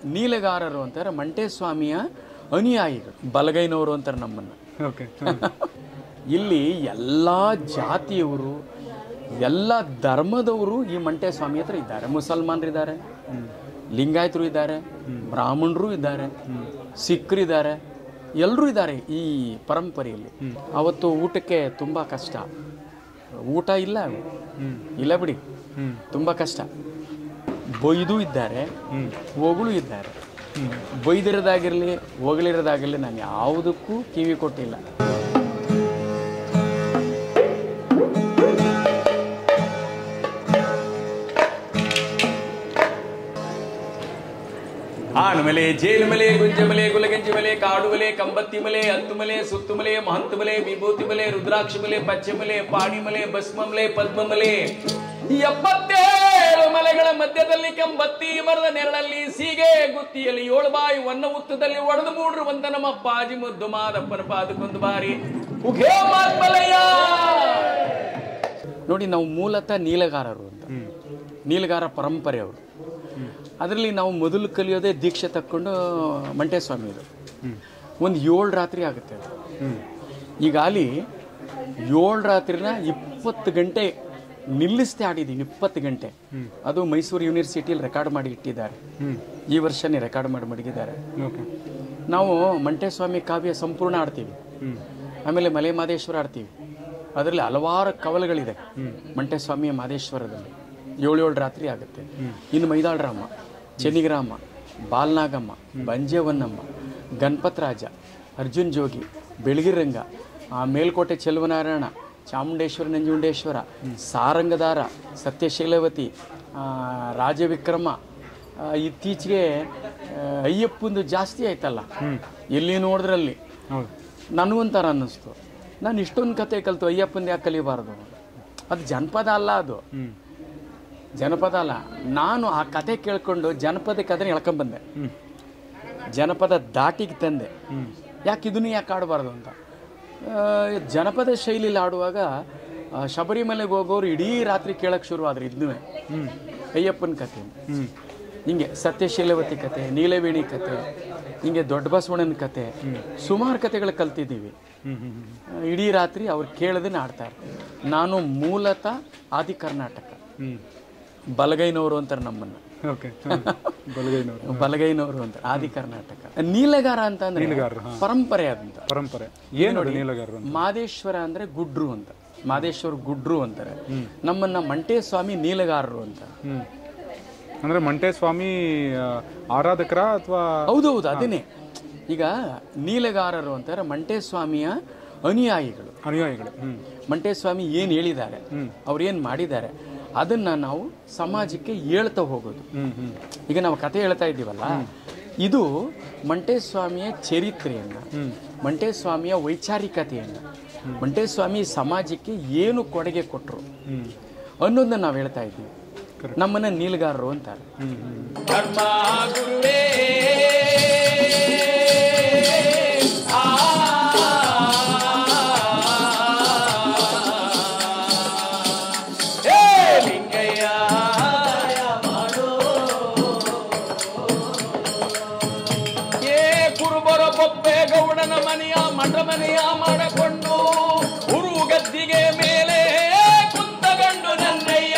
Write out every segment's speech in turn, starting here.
ನೀಲಗಾರರು ಅಂತಾರೆ ಮಂಟೇಸ್ವಾಮಿಯ ಅನುಯಾಯಿಗಳು ಬಲಗೈನವರು ಅಂತಾರೆ ನಮ್ಮನ್ನು ಓಕೆ ಇಲ್ಲಿ ಎಲ್ಲ ಜಾತಿಯವರು ಎಲ್ಲ ಧರ್ಮದವರು ಈ ಮಂಟೇಸ್ವಾಮಿ ಹತ್ರ ಇದ್ದಾರೆ ಮುಸಲ್ಮಾನರು ಇದ್ದಾರೆ ಲಿಂಗಾಯತರು ಇದ್ದಾರೆ ಬ್ರಾಹ್ಮಣರು ಇದ್ದಾರೆ ಸಿಖ್ರು ಇದ್ದಾರೆ ಎಲ್ಲರೂ ಇದ್ದಾರೆ ಈ ಪರಂಪರೆಯಲ್ಲಿ ಅವತ್ತು ಊಟಕ್ಕೆ ತುಂಬ ಕಷ್ಟ ಊಟ ಇಲ್ಲ ಇಲ್ಲ ಬಿಡಿ ತುಂಬ ಕಷ್ಟ ಬೊಯ್ದು ಇದ್ದಾರೆ ಹೋಗಳು ಇದ್ದಾರೆ ಬೊಯ್ದಿರೋದಾಗಿರಲಿ ಹೋಗಳಿರೋದಾಗಿರಲಿ ನಾನು ಯಾವುದಕ್ಕೂ ಕಿವಿ ಕೊಟ್ಟಿಲ್ಲ ಆನುಮಲೆ ಜೇನುಮಲೆ ಗುಂಜಮಲೆ ಗುಲಗಂಜಿಮಲೆ ಕಾಡುಮಲೆ ಕಂಬತ್ತಿಮಲೆ ಹತ್ತುಮಲೆ ಸುತ್ತುಮಲೆ ಮಹಂತಮಲೆ ವಿಭೂತಿಮಲೆ ರುದ್ರಾಕ್ಷಿಮಲೆ ಪಚ್ಚಮಲೆ ಪಾಣಿಮಲೆ ಭಸ್ಮಮಲೆ ಪದ್ಮಮಲೆ ಎಪ್ಪತ್ತೇಳು ಮಲೆಗಳ ಮಧ್ಯದಲ್ಲಿ ಕಂಬತ್ತಿ ಮರದ ನೆರಳಲ್ಲಿ ಸೀಗೆ ಗುತ್ತಿಯಲ್ಲಿ ಏಳು ಬಾಯಿ ಒನ್ನ ಉತ್ತದಲ್ಲಿ ಒಡೆದು ಮೂಡಿರುವಂತ ನಮ್ಮ ಪಾಜಿ ಮುದ್ದು ಮಾದಪ್ಪನ ಪಾದಕ್ಕೊಂದು ಬಾರಿ ಉಘೇ ಮಾತ್ಮಲಯ್ಯ ನೋಡಿ ನಾವು ಮೂಲತಃ ನೀಲಗಾರರು ಅಂತ ನೀಲಗಾರ ಪರಂಪರೆ ಅವರು ಅದರಲ್ಲಿ ನಾವು ಮೊದಲು ಕಲಿಯೋದೇ ದೀಕ್ಷೆ ತಕ್ಕೊಂಡು ಮಂಟೇಸ್ವಾಮಿದು ಒಂದು ಏಳು ರಾತ್ರಿ ಆಗುತ್ತೆ ಅದು ಈಗ ಅಲ್ಲಿ ಏಳು ರಾತ್ರಿನ ಇಪ್ಪತ್ತು ಗಂಟೆ ನಿಲ್ಲಿಸ್ದೆ ಆಡಿದ್ದೀನಿ ಇಪ್ಪತ್ತು ಗಂಟೆ ಅದು ಮೈಸೂರು ಯೂನಿವರ್ಸಿಟಿಯಲ್ಲಿ ರೆಕಾರ್ಡ್ ಮಾಡಿ ಇಟ್ಟಿದ್ದಾರೆ ಈ ವರ್ಷನೇ ರೆಕಾರ್ಡ್ ಮಾಡಿ ಮಡಗಿದ್ದಾರೆ ಓಕೆ ನಾವು ಮಂಟೇಸ್ವಾಮಿ ಕಾವ್ಯ ಸಂಪೂರ್ಣ ಆಡ್ತೀವಿ ಆಮೇಲೆ ಮಲೆ ಮಾದೇಶ್ವರ ಆಡ್ತೀವಿ ಅದರಲ್ಲಿ ಹಲವಾರು ಕವಲುಗಳಿದೆ ಮಂಟೇಸ್ವಾಮಿಯ ಮಾದೇಶ್ವರದಲ್ಲಿ ಏಳು ಏಳು ರಾತ್ರಿ ಆಗುತ್ತೆ ಇನ್ನು ಮೈದಾಳರಾಮ ಚೆನ್ನಿಗ್ರಾಮ ಬಾಲ್ನಾಗಮ್ಮ ಬಂಜೇವನ್ನಮ್ಮ ಗಣಪತರಾಜ ಅರ್ಜುನ್ ಜೋಗಿ ಬೆಳಗಿರಂಗ ಆ ಮೇಲ್ಕೋಟೆ ಚೆಲುವನಾರಾಯಣ ಚಾಮುಂಡೇಶ್ವರ ನಂಜುಂಡೇಶ್ವರ ಸಾರಂಗದಾರ ಸತ್ಯಶೀಲವತಿ ಆ, ರಾಜವಿಕ್ರಮ ಆ, ಇತ್ತೀಚೆಗೆ ಆ, ಅಯ್ಯಪ್ಪಂದು ಜಾಸ್ತಿ ಆಯ್ತಲ್ಲ ಎಲ್ಲಿ ನೋಡಿದ್ರಲ್ಲಿ ಹೌದು ನನಗೊಂಥರ ಅನ್ನಿಸ್ತು ನಾನು ಇಷ್ಟೊಂದು ಕತೆ ಕಲಿತು ಅಯ್ಯಪ್ಪಂದು ಯಾಕೆ ಕಲಿಬಾರ್ದು ಅದು ಜನಪದ ಅಲ್ಲ ಅದು ಜನಪದ ಅಲ್ಲ ನಾನು ಆ ಕತೆ ಕೇಳ್ಕೊಂಡು ಜನಪದಕ್ಕೆ ಅದನ್ನ ಎಳ್ಕೊಂಬಂದೆ ಜನಪದ ದಾಟಿಗೆ ತಂದೆ ಯಾಕೆ ಇದನ್ನು ಯಾಕೆ ಆಡಬಾರ್ದು ಅಂತ ಆ, ಜನಪದ ಶೈಲಿಲಿ ಆಡುವಾಗ ಆ, ಶಬರಿಮಲೆಗೆ ಹೋಗೋರು ಇಡೀ ರಾತ್ರಿ ಕೇಳಕ್ಕೆ ಶುರು ಆದ್ರೆ ಇದನ್ನೂ ಅಯ್ಯಪ್ಪನ ಕತೆ ಹಿಂಗೆ ಸತ್ಯಶೀಲವತಿ ಕತೆ ನೀಲವೇಣಿ ಕತೆ ಹಿಂಗೆ ದೊಡ್ಡ ಬಸವಣ್ಣನ ಕತೆ ಸುಮಾರು ಕತೆಗಳು ಕಲ್ತಿದ್ದೀವಿ ಆ, ಇಡೀ ರಾತ್ರಿ ಅವ್ರು ಕೇಳೋದನ್ನ ಆಡ್ತಾ ಇರ್ತಾರೆ ನಾನು ಮೂಲತಃ ಆದಿ ಕರ್ನಾಟಕ ಹ್ಞೂ ಬಲಗೈನವರು ಅಂತಾರೆ ನಮ್ಮನ್ನು ಓಕೆ ಬಲಗೈನವರು ಬಲಗೈನವರು ಅಂತ ಆದಿ ಕರ್ನಾಟಕ ನೀಲಗಾರ ಅಂತ ಅಂದ್ರೆ ನೀಲಗಾರರು, ಹಾ. ಪರಂಪರೆ ಅದಂತ ಪರಂಪರೆ ಏನು ನೋಡಿ ನೀಲಗಾರರು ಅಂತ ಮಾದೇಶ್ವರ ಅಂದ್ರೆ ಗುಡ್ರು ಅಂತ ಮಾದೇಶ್ವರ ಗುಡ್ರು ಅಂತಾರೆ ನಮ್ಮನ್ನ ಮಂಟೇಸ್ವಾಮಿ ನೀಲಗಾರರು ಅಂತ ಹ್ಞೂ ಅಂದರೆ ಮಂಟೇಸ್ವಾಮಿ ಆ, ಆರಾಧಕರ ಅಥವಾ ಹೌದೌದು ಅದೇನೆ ಈಗ ನೀಲಗಾರರು ಅಂತಾರೆ ಮಂಟೇಸ್ವಾಮಿಯ ಅನುಯಾಯಿಗಳು ಅನುಯಾಯಿಗಳು ಹ್ಞೂ ಮಂಟೇಸ್ವಾಮಿ ಏನು ಹೇಳಿದ್ದಾರೆ ಅವ್ರು ಏನು ಮಾಡಿದ್ದಾರೆ ಅದನ್ನ ನಾವು ಸಮಾಜಕ್ಕೆ ಹೇಳ್ತಾ ಹೋಗೋದು ಹ್ಞೂ ಹ್ಞೂ ಈಗ ನಾವು ಕತೆ ಹೇಳ್ತಾ ಇದ್ದೀವಲ್ಲ ಇದು ಮಂಟೇಸ್ವಾಮಿಯ ಚರಿತ್ರೆಯನ್ನ ಮಂಟೇಸ್ವಾಮಿಯ ವೈಚಾರಿಕತೆಯನ್ನ ಮಂಟೇಸ್ವಾಮಿ ಸಮಾಜಕ್ಕೆ ಏನು ಕೊಡುಗೆ ಕೊಟ್ಟರು ಹ್ಞೂ ಅನ್ನೋದನ್ನ ನಾವು ಹೇಳ್ತಾ ಇದ್ದೀವಿ ನಮ್ಮನ್ನ ನೀಲ್ಗಾರರು ಅಂತಾರೆ ಹ್ಞೂ ಹ್ಞೂ ಧರ್ಮ ಗುರುವೇ ಲಿಂಗಯ್ಯ ಏ ಕುರುಬರ ಬೊಬ್ಬೆ ಗೌಡನ ಮನೆಯ ಮಠ ಮನೆಯ ಮಾಡಿಕೊಂಡು ಉರು ಗದ್ದಿಗೆ ಮೇಲೆ ಕುಂತಗಂಡು ನನ್ನಯ್ಯ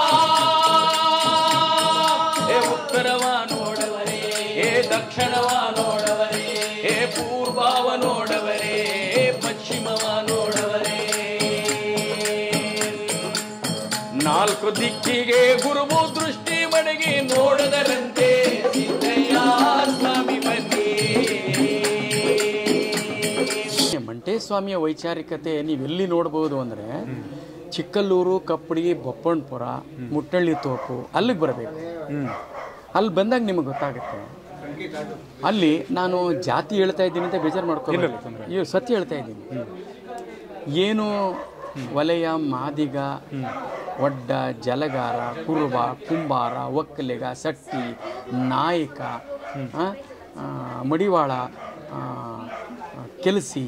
ಏ ಉತ್ತರವ ನೋಡವರೇ ಏ ದಕ್ಷಿಣವ ನೋಡವರೇ ಏ ಪೂರ್ವವ ನೋಡವರೇ ಏ ಪಶ್ಚಿಮವ ನೋಡವರೇ ನಾಲ್ಕು ದಿಕ್ಕಿಗೆ ಗುರುವು ದೃಷ್ಟಿ ಮಡಗಿ ನೋಡದರಂತೆ ಸಿದ್ದಯ್ಯ ಸ್ವಾಮಿ ಬನ್ನಿ ಮಂಟೇಸ್ವಾಮಿಯ ವೈಚಾರಿಕತೆ ನೀವೆಲ್ಲಿ ನೋಡ್ಬೋದು ಅಂದ್ರೆ ಚಿಕ್ಕಲ್ಲೂರು ಕಪ್ಪಡಿ ಬೊಪ್ಪಣ್ಪುರ ಮುಟ್ಟಳ್ಳಿ ತೋಪು ಅಲ್ಲಿಗೆ ಬರಬೇಕು ಹ್ಞೂ ಅಲ್ಲಿ ಬಂದಾಗ ನಿಮಗೆ ಗೊತ್ತಾಗುತ್ತೆ ಅಲ್ಲಿ ನಾನು ಜಾತಿ ಹೇಳ್ತಾ ಇದ್ದೀನಿ ಅಂತ ಬೇಜಾರು ಮಾಡ್ಕೊಳ್ಳಿ ಇವ್ ಸತ್ಯ ಹೇಳ್ತಾ ಇದ್ದೀನಿ ಏನು ವಲಯ ಮಾದಿಗ ಒಡ್ಡ ಜಲಗಾರ ಕುರುಬ ಕುಂಬಾರ ಒಕ್ಕಲಿಗ ಸಟ್ಟಿ ನಾಯಕ ಆ, ಆ, ಮಡಿವಾಳ ಆ, ಕೆಲಸಿ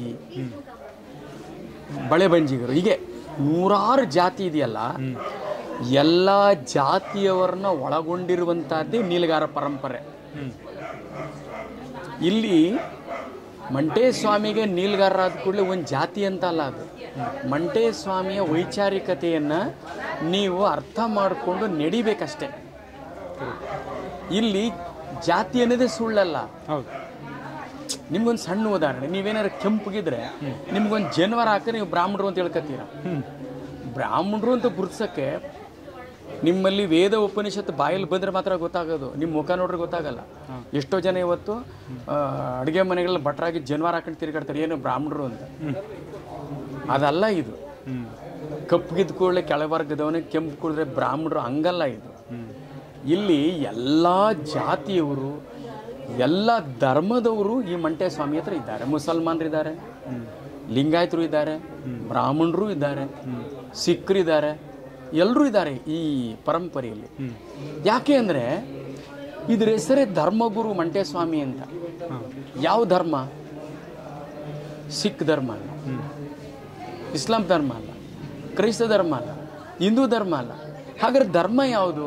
ಬಳೆಬಂಜಿಗರು ಹೀಗೆ ನೂರಾರು ಜಾತಿ ಇದೆಯಲ್ಲ ಎಲ್ಲ ಜಾತಿಯವರನ್ನ ಒಳಗೊಂಡಿರುವಂತಹದ್ದೇ ನೀಲಗಾರ ಪರಂಪರೆ ಇಲ್ಲಿ ಮಂಟೇ ಸ್ವಾಮಿಗೆ ನೀಲ್ಗಾರರಾದ ಕೂಡಲೇ ಒಂದು ಜಾತಿ ಅಂತ ಅಲ್ಲ ಅದು ಮಂಟೇ ಸ್ವಾಮಿಯ ವೈಚಾರಿಕತೆಯನ್ನು ನೀವು ಅರ್ಥ ಮಾಡಿಕೊಂಡು ನಡಿಬೇಕಷ್ಟೆ ಇಲ್ಲಿ ಜಾತಿ ಅನ್ನೋದೇ ಸುಳ್ಳಲ್ಲ ಹೌದು ನಿಮ್ಗೊಂದು ಸಣ್ಣ ಉದಾಹರಣೆ ನೀವೇನಾದ್ರು ಕೆಂಪಗಿದ್ರೆ ನಿಮ್ಗೊಂದು ಜನವರ ಹಾಕಿದ್ರೆ ನೀವು ಬ್ರಾಹ್ಮಣರು ಅಂತ ಹೇಳ್ಕೊತೀರ ಬ್ರಾಹ್ಮಣರು ಅಂತ ಗುರ್ಸಕ್ಕೆ ನಿಮ್ಮಲ್ಲಿ ವೇದ ಉಪನಿಷತ್ತು ಬಾಯಲ್ಲಿ ಬಂದರೆ ಮಾತ್ರ ಗೊತ್ತಾಗೋದು ನಿಮ್ಮ ಮುಖ ನೋಡ್ರೆ ಗೊತ್ತಾಗಲ್ಲ ಎಷ್ಟೋ ಜನ ಇವತ್ತು ಅಡುಗೆ ಮನೆಗಳಲ್ಲಿ ಭಟ್ರಾಗಿ ಜನವಾರ ಹಾಕೊಂಡು ತಿರುಗಾಡ್ತಾರೆ ಏನು ಬ್ರಾಹ್ಮಣರು ಅಂತ ಅದಲ್ಲ ಇದು ಹ್ಮ್ ಕಪ್ಪಗಿದ್ದ ಕೂಡಲೇ ಕೆಳವರ್ಗದವನಿಗೆ ಕೆಂಪು ಕುಡಿದ್ರೆ ಬ್ರಾಹ್ಮಣರು ಹಂಗಲ್ಲ ಇದು ಇಲ್ಲಿ ಎಲ್ಲ ಜಾತಿಯವರು ಎಲ್ಲ ಧರ್ಮದವರು ಈ ಮಂಟೆ ಸ್ವಾಮಿ ಹತ್ರ ಇದ್ದಾರೆ ಮುಸಲ್ಮಾನರು ಇದ್ದಾರೆ ಲಿಂಗಾಯತರು ಇದ್ದಾರೆ ಬ್ರಾಹ್ಮಣರು ಇದ್ದಾರೆ ಸಿಖ್ರು ಇದ್ದಾರೆ ಎಲ್ಲರೂ ಇದ್ದಾರೆ ಈ ಪರಂಪರೆಯಲ್ಲಿ ಯಾಕೆ ಅಂದರೆ ಇದ್ರ ಹೆಸರೇ ಧರ್ಮಗುರು ಮಂಟೆ ಸ್ವಾಮಿ ಅಂತ ಯಾವ ಧರ್ಮ ಸಿಖ್ ಧರ್ಮ ಅಲ್ಲ ಇಸ್ಲಾಂ ಧರ್ಮ ಅಲ್ಲ ಕ್ರೈಸ್ತ ಧರ್ಮ ಅಲ್ಲ ಹಿಂದೂ ಧರ್ಮ ಅಲ್ಲ ಹಾಗಾದ್ರೆ ಧರ್ಮ ಯಾವುದು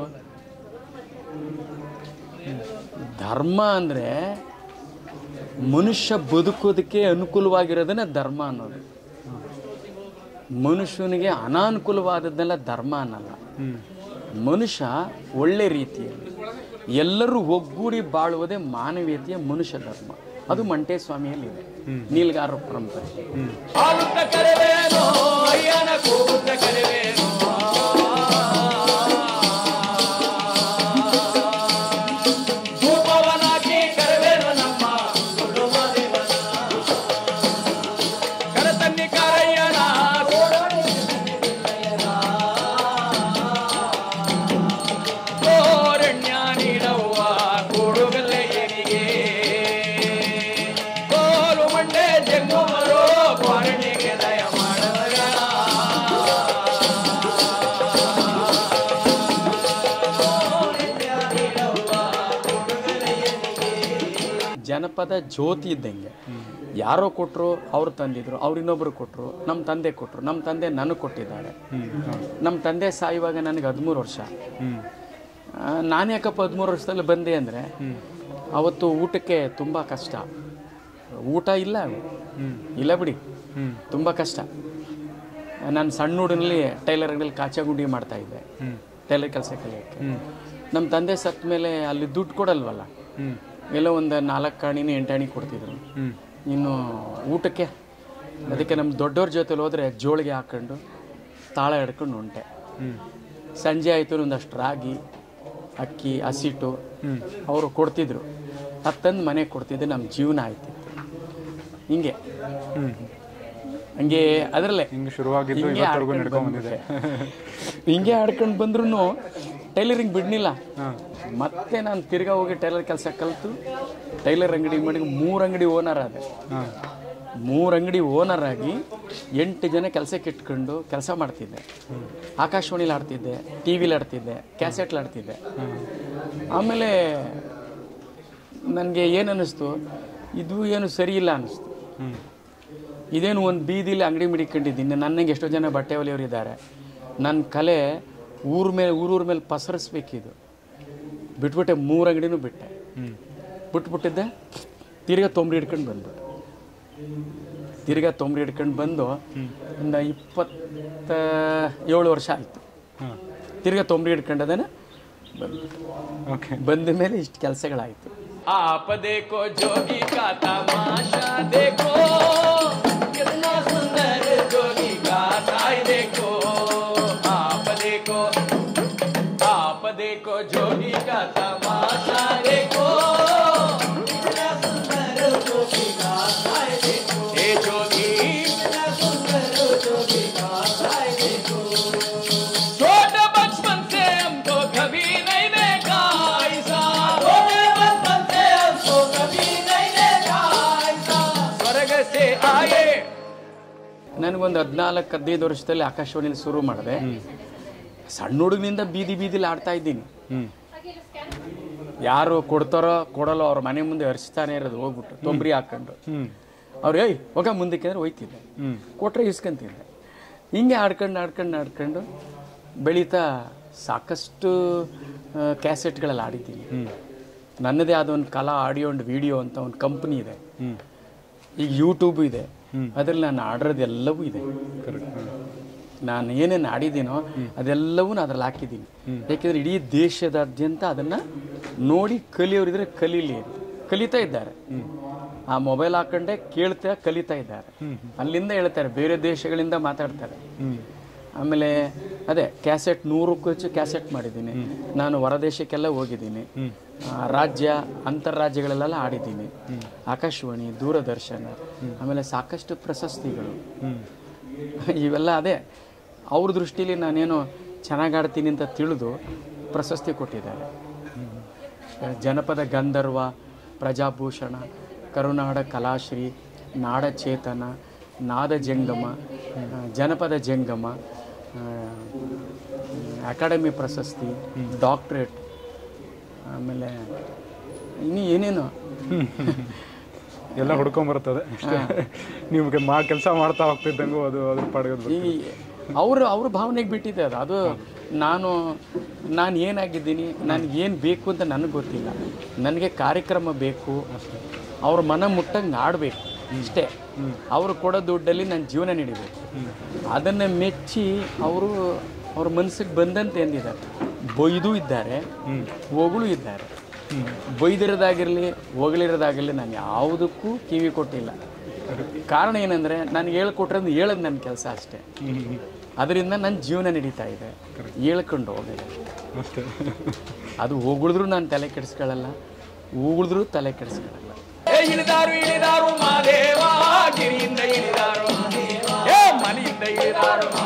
ಧರ್ಮ ಅಂದರೆ ಮನುಷ್ಯ ಬದುಕೋದಕ್ಕೆ ಅನುಕೂಲವಾಗಿರೋದನ್ನೇ ಧರ್ಮ ಅನ್ನೋದು ಮನುಷ್ಯನಿಗೆ ಅನಾನುಕೂಲವಾದದ್ದೆಲ್ಲ ಧರ್ಮ ಅನ್ನಲ್ಲ ಹ್ಮ್ ಮನುಷ್ಯ ಒಳ್ಳೆ ರೀತಿಯಲ್ಲಿ ಎಲ್ಲರೂ ಒಗ್ಗೂಡಿ ಬಾಳುವುದೇ ಮಾನವೀಯತೆಯ ಮನುಷ್ಯ ಧರ್ಮ ಅದು ಮಂಟೆ ಸ್ವಾಮಿಯಲ್ಲಿದೆ ನೀಲ್ಗಾರ ಪರಂಪರೆ ಜನಪದ ಜ್ಯೋತಿ ಇದ್ದಂಗೆ ಯಾರೋ ಕೊಟ್ಟರು ಅವ್ರು ತಂದಿದ್ರು ಅವ್ರು ಇನ್ನೊಬ್ರು ಕೊಟ್ಟರು ನಮ್ಮ ತಂದೆ ಕೊಟ್ಟರು ನಮ್ಮ ತಂದೆ ನನಗೆ ಕೊಟ್ಟಿದ್ದಾರೆ ಹ್ಮ್ ಹೌದು ನಮ್ಮ ತಂದೆ ಸಾಯುವಾಗ ನನಗೆ ಹದಿಮೂರು ವರ್ಷ ಹ್ಮ್ ಆ, ನಾನು ಯಾಕಪ್ಪ ಹದಿಮೂರು ವರ್ಷದಲ್ಲಿ ಬಂದೆ ಅಂದರೆ ಅವತ್ತು ಊಟಕ್ಕೆ ತುಂಬ ಕಷ್ಟ ಊಟ ಇಲ್ಲ ಹ್ಮ್ ಇಲ್ಲ ಬಿಡಿ ಹ್ಮ್ ತುಂಬ ಕಷ್ಟ ನಾನು ಸಣ್ಣ ಹುಡುಗನಲ್ಲಿ ಟೈಲರ್ ಅಂಗಡಿಯಲ್ಲಿ ಕಾಚಾಗುಂಡಿ ಮಾಡ್ತಾ ಇದ್ದೆ ಹ್ಮ್ ಟೈಲರ್ ಕೆಲಸ ಕಲಿಯೋಕ್ಕೆ ಹ್ಮ್ ನಮ್ಮ ತಂದೆ ಸತ್ತ ಮೇಲೆ ಅಲ್ಲಿ ದುಡ್ಡು ಕೊಡಲ್ವಲ್ಲ ಹ್ಮ್ ಎಲ್ಲೋ ಒಂದು ನಾಲ್ಕು ಕಾಣಿನ ಎಂಟಾಣಿ ಕೊಡ್ತಿದ್ರು ಹ್ಮ್ ಇನ್ನು ಊಟಕ್ಕೆ ಅದಕ್ಕೆ ನಮ್ಮ ದೊಡ್ಡವ್ರ ಜೊತೆಲಿ ಹೋದರೆ ಜೋಳಿಗೆ ಹಾಕ್ಕೊಂಡು ತಾಳ ಹಿಡ್ಕೊಂಡು ಹೊಂಟೆ ಹ್ಮ್ ಸಂಜೆ ಆಯಿತು ಒಂದಷ್ಟು ರಾಗಿ ಅಕ್ಕಿ ಹಸಿಟ್ಟು ಹ್ಮ್ ಅವರು ಕೊಡ್ತಿದ್ರು ಅದು ತಂದು ಮನೆಗೆ ಕೊಡ್ತಿದ್ದೆ ನಮ್ಮ ಜೀವನ ಆಯ್ತಿತ್ತು ಹಿಂಗೆ ಹ್ಮ್ ಹಂಗೆ ಅದರಲ್ಲೇ ಹಿಂಗೆ ಶುರುವಾಗಿದ್ದು ಹಿಂಗೆ ಇವತ್ತರೆಗೂ ಆಡ್ಕೊಂಡ್ ನಡ್ಕೊಂಡ್ ಬಂದಿದೆ ಹಿಂಗೆ ಆಡ್ಕೊಂಡು ಬಂದ್ರೂ ಟೈಲರಿಂಗ್ ಬಿಡ್ನಿಲ್ಲ ಹಾಂ ಮತ್ತೆ ನಾನು ತಿರ್ಗಾ ಹೋಗಿ ಟೈಲರ್ ಕೆಲಸ ಕಲಿತು ಟೈಲರ್ ಅಂಗಡಿ ಮಾಡಿ ಮೂರು ಅಂಗಡಿ ಓನರ್ ಆದೆ ಹಾಂ ಮೂರು ಅಂಗಡಿ ಓನರ್ ಆಗಿ ಎಂಟು ಜನ ಕೆಲಸಕ್ಕೆ ಇಟ್ಕೊಂಡು ಕೆಲಸ ಮಾಡ್ತಿದ್ದೆ ಆಕಾಶವಾಣಿಲಿ ಆಡ್ತಿದ್ದೆ ಟಿ ವಿಲಿ ಆಡ್ತಿದ್ದೆ ಕ್ಯಾಸೆಟ್ಲಿ ಆಡ್ತಿದ್ದೆ ಆಮೇಲೆ ನನಗೆ ಏನು ಅನ್ನಿಸ್ತು ಇದು ಏನು ಸರಿ ಇಲ್ಲ ಅನ್ನಿಸ್ತು ಹ್ಮ್ ಇದೇನು ಒಂದು ಬೀದಿಲಿ ಅಂಗಡಿ ಮಿಡಿಕೊಂಡಿದ್ದೀನಿ ನನಗೆ ಎಷ್ಟೋ ಜನ ಬಟ್ಟೆ ಹೊಲಿಯೋರು ಇದ್ದಾರೆ ನನ್ನ ಕಲೆ ಊರ ಮೇಲೆ ಊರೂರ ಮೇಲೆ ಪಸರಿಸ್ಬೇಕಿದು ಬಿಟ್ಬಿಟ್ಟೆ ಮೂರು ಅಂಗಡಿನೂ ಬಿಟ್ಟೆ ಹ್ಮ್ ಬಿಟ್ಬಿಟ್ಟಿದ್ದೆ ತಿರ್ಗಾ ತೊಂಬರಿ ಹಿಡ್ಕೊಂಡು ಬಂದು ತಿರ್ಗಾ ತೊಂಬರಿ ಹಿಡ್ಕೊಂಡು ಬಂದು ಒಂದು ಇಪ್ಪತ್ತ ಏಳು ವರ್ಷ ಆಯಿತು ಹಾಂ ತಿರ್ಗಾ ತೊಂಬರಿ ಹಿಡ್ಕೊಂಡದೇನೆ ಬಂದು ಓಕೆ ಬಂದ ಮೇಲೆ ಇಷ್ಟು ಕೆಲಸಗಳಾಯಿತು आप देखो जोगी का तमाशा देखो कितना सुंदर जोगी का साई देखो आप देखो आप देखो जोगी का तमाशा देखो कितना सुंदर जोगी का साई देखो हे जोगी कितना सुंदर जोगी का साई देखो छोटे बचपन से हमको कभी नहीं देखा ऐसा छोटे बचपन से हमको कभी नहीं देखा ऐसा स्वर्ग से आए ನನಗೊಂದು ಹದಿನಾಲ್ಕು ಹದಿನೈದು ವರ್ಷದಲ್ಲಿ ಆಕಾಶವಾಣಿಲಿ ಶುರು ಮಾಡಿದೆ ಸಣ್ಣ ಹುಡುಗನಿಂದ ಬೀದಿ ಬೀದಿಲಿ ಆಡ್ತಾ ಇದ್ದೀನಿ ಹ್ಮ್ ಯಾರು ಕೊಡ್ತಾರೋ ಕೊಡಲ್ಲೋ ಅವ್ರ ಮನೆ ಮುಂದೆ ಹರಿಸ್ತಾನೆ ಇರೋದು ಹೋಗ್ಬಿಟ್ಟು ತೊಂಬರಿ ಹಾಕೊಂಡು ಹ್ಮ್ ಅವ್ರು ಏಯ್ ಹೋಗ ಮುಂದಕ್ಕೆ ಅಂದ್ರೆ ಹೋಯ್ತಿದ್ದೆ ಹ್ಮ್ ಕೊಟ್ಟರೆ ಇಸ್ಕೊಂತಿದ್ದೆ ಹಿಂಗೆ ಆಡ್ಕೊಂಡು ಆಡ್ಕೊಂಡು ಆಡ್ಕೊಂಡು ಬೆಳೀತಾ ಸಾಕಷ್ಟು ಕ್ಯಾಸೆಟ್ಗಳಲ್ಲಿ ಆಡಿದ್ದೀನಿ ಹ್ಮ್ ನನ್ನದೇ ಆದ ಒಂದು ಕಲಾ ಆಡಿಯೋ ಒಂದು ವಿಡಿಯೋ ಅಂತ ಒಂದು ಕಂಪ್ನಿ ಇದೆ ಹ್ಞೂ ಈಗ ಯೂಟ್ಯೂಬ್ ಇದೆ ಹ್ಮ್. ಅದರಲ್ಲಿ ನಾನು ಆಡಿರೋದೆಲ್ಲವೂ ಇದೆ ಕರೆಕ್ಟ್ ಹಾಂ ನಾನು ಏನೇನು ಆಡಿದ್ದೀನೋ ಅದೆಲ್ಲವೂ ನಾನು ಅದ್ರಲ್ಲಿ ಹಾಕಿದ್ದೀನಿ ಯಾಕೆಂದರೆ ಇಡೀ ದೇಶದಾದ್ಯಂತ ಅದನ್ನು ನೋಡಿ ಕಲಿಯೋರಿದ್ರೆ ಕಲೀಲಿ ಕಲಿತಾ ಇದ್ದಾರೆ ಆ ಮೊಬೈಲ್ ಹಾಕೊಂಡೆ ಕೇಳ್ತಾ ಕಲಿತಾ ಇದ್ದಾರೆ ಅಲ್ಲಿಂದ ಹೇಳ್ತಾರೆ ಬೇರೆ ದೇಶಗಳಿಂದ ಮಾತಾಡ್ತಾರೆ ಹ್ಞೂ ಆಮೇಲೆ ಅದೇ ಕ್ಯಾಸೆಟ್ ನೂರಕ್ಕೂ ಹೆಚ್ಚು ಕ್ಯಾಸೆಟ್ ಮಾಡಿದ್ದೀನಿ ನಾನು ಹೊರದೇಶಕ್ಕೆಲ್ಲ ಹೋಗಿದ್ದೀನಿ ಆ, ರಾಜ್ಯ ಅಂತಾರಾಜ್ಯಗಳಲ್ಲೆಲ್ಲ ಆಡಿದ್ದೀನಿ ಆಕಾಶವಾಣಿ ದೂರದರ್ಶನ ಆಮೇಲೆ ಸಾಕಷ್ಟು ಪ್ರಶಸ್ತಿಗಳು ಹ್ಞೂ ಇವೆಲ್ಲ ಅದೇ ಅವ್ರ ದೃಷ್ಟಿಲಿ ನಾನೇನು ಚೆನ್ನಾಗಿ ಆಡ್ತೀನಿ ಅಂತ ತಿಳಿದು ಪ್ರಶಸ್ತಿ ಕೊಟ್ಟಿದ್ದಾರೆ ಜನಪದ ಗಂಧರ್ವ ಪ್ರಜಾಭೂಷಣ ಕರುನಾಡ ಕಲಾಶ್ರೀ ನಾಡ ಚೇತನ ನಾದ ಜಂಗಮ ಆ, ಜನಪದ ಜಂಗಮ ಆ, ಅಕಾಡೆಮಿ ಪ್ರಶಸ್ತಿ ಡಾಕ್ಟ್ರೇಟ್ ಆಮೇಲೆ ಇನ್ನೂ ಏನೇನು ಎಲ್ಲ ಹುಡ್ಕೊಂಬರ್ತದೆ ಅಷ್ಟೇ ನಿಮಗೆ ಮಾ ಕೆಲಸ ಮಾಡ್ತಾ ಹೋಗ್ತಿದ್ದಂಗೂ ಅದು ಅದ್ರ ಪಾಡ್ಗದು ಈ ಅವರು ಅವ್ರ ಭಾವನೆಗೆ ಬಿಟ್ಟಿದೆ ಅದು ಅದು ನಾನು ನಾನು ಏನಾಗಿದ್ದೀನಿ ನನಗೆ ಏನು ಬೇಕು ಅಂತ ನನಗೆ ಗೊತ್ತಿಲ್ಲ ನನಗೆ ಕಾರ್ಯಕ್ರಮ ಬೇಕು ಅವ್ರ ಮನ ಮುಟ್ಟಂಗೆ ಆಡಬೇಕು ಇಷ್ಟೇ ಅವರು ಕೊಡೋ ದುಡ್ಡಲ್ಲಿ ನನ್ನ ಜೀವನ ನಡಿಬೇಕು ಅದನ್ನು ಮೆಚ್ಚಿ ಅವರು ಅವ್ರ ಮನಸ್ಸಿಗೆ ಬಂದಂತೆ ಎಂದಿದ್ದಾರೆ ಬೈದು ಇದ್ದಾರೆ ಹೊಗಳು ಇದ್ದಾರೆ ಬೈದಿರೋದಾಗಿರಲಿ ಹೊಗಳಿರೋದಾಗಿರಲಿ ನಾನು ಯಾವುದಕ್ಕೂ ಕಿವಿ ಕೊಟ್ಟಿಲ್ಲ ಕಾರಣ ಏನಂದರೆ ನನಗೆ ಹೇಳ್ಕೊಟ್ರೆ ಹೇಳೋದು ನನ್ನ ಕೆಲಸ ಅಷ್ಟೇ ಅದರಿಂದ ನನ್ನ ಜೀವನ ನಡೀತಾ ಇದೆ ಹೇಳ್ಕೊಂಡು ಹೋಗಿದೆ ಅಷ್ಟೇ ಅದು ಹೊಗಳಿದ್ರು ನಾನು ತಲೆ ಕೆಡಿಸ್ಕೊಳ್ಳಲ್ಲ ಉಗುಳಿದ್ರು ತಲೆ ಕೆಡಿಸ್ಕೊಳ್ಳಲ್ಲ ಏ ಇಳಿದಾರು ಇಳಿದಾರು ಮಾದೇವ ಗಿರಿಯಿಂದ ಇಳಿದಾರು ಏ ಮನೆಯಿಂದ ಇಳಿದಾರು